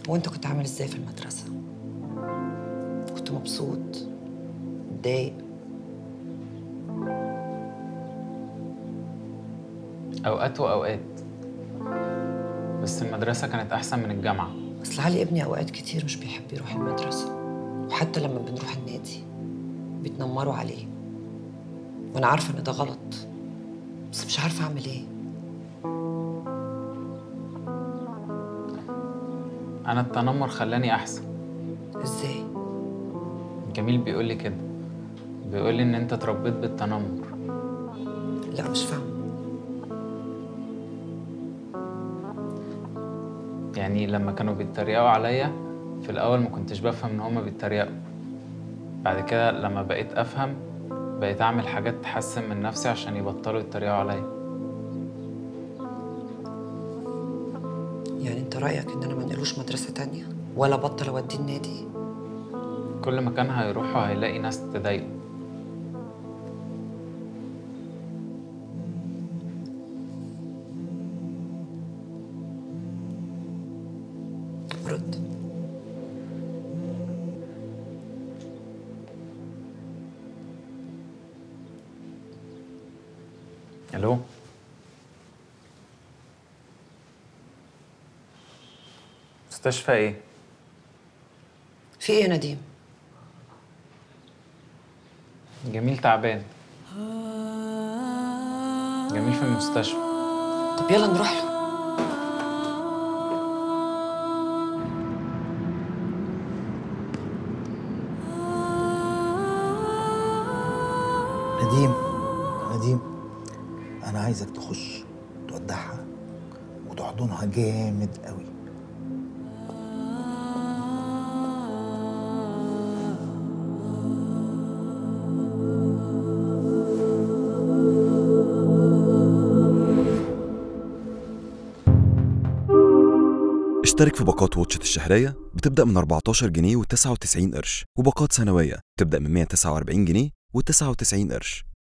وانت كنت عامل ازاي في المدرسة؟ كنت مبسوط متضايق اوقات واوقات بس المدرسه كانت احسن من الجامعه اصل علي ابني اوقات كتير مش بيحب يروح المدرسة وحتى لما بنروح النادي بيتنمروا عليه وانا عارفة ان ده غلط بس مش عارفة اعمل ايه انا التنمر خلاني احسن ازاي؟ جميل بيقول لي كده بيقول لي ان انت اتربيت بالتنمر لا مش فاهمة يعني لما كانوا بيتريقوا عليا في الاول ما كنتش بفهم ان هما بيتريقوا بعد كده لما بقيت افهم بقيت اعمل حاجات تحسن من نفسي عشان يبطلوا يتريقوا عليا يعني انت رأيك ان انا ما انقلوش مدرسة تانية ولا بطل اوديه النادي كل مكان هيروحوا هيلاقي ناس تضايقه رد الو مستشفى ايه في ايه يا نديم؟ جميل تعبان جميل في المستشفى طب يلا نروح له نديم نديم انا عايزك تخش تودعها وتحضنها جامد قوي اشترك في باقات واتشت الشهرية بتبدأ من 14 جنيه و99 قرش وباقات سنوية بتبدأ من 149 جنيه و99 قرش